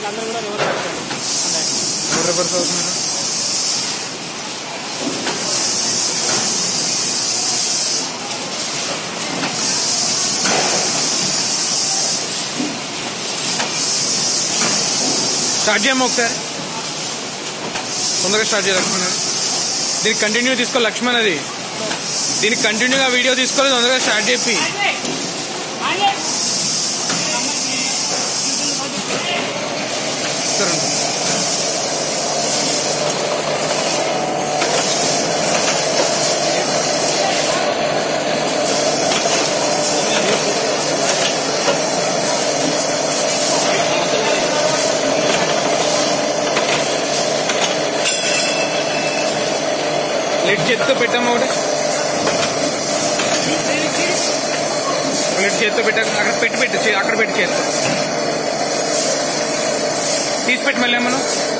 అందరూ కూడా రివర్స్ పెట్టండి ఎవరు రివర్స్ అవుతున్నారు స్టార్ట్ చేయమ్మా ఒకసారి తొందరగా స్టార్ట్ చేయ లక్ష్మణ్ అది దీనికి కంటిన్యూ తీసుకో లక్ష్మణ్ అది దీనికి కంటిన్యూగా వీడియో తీసుకోవాలి తొందరగా స్టార్ట్ చెప్పి సరే లెట్ చేత్తో పెట్టాము ఒకటి లెట్ చేత్తో పెట్టాక అక్కడ పెట్టి పెట్టి చే- అక్కడ పెట్టి చేత్తో తీసి పెట్టి మళ్ళీ మనం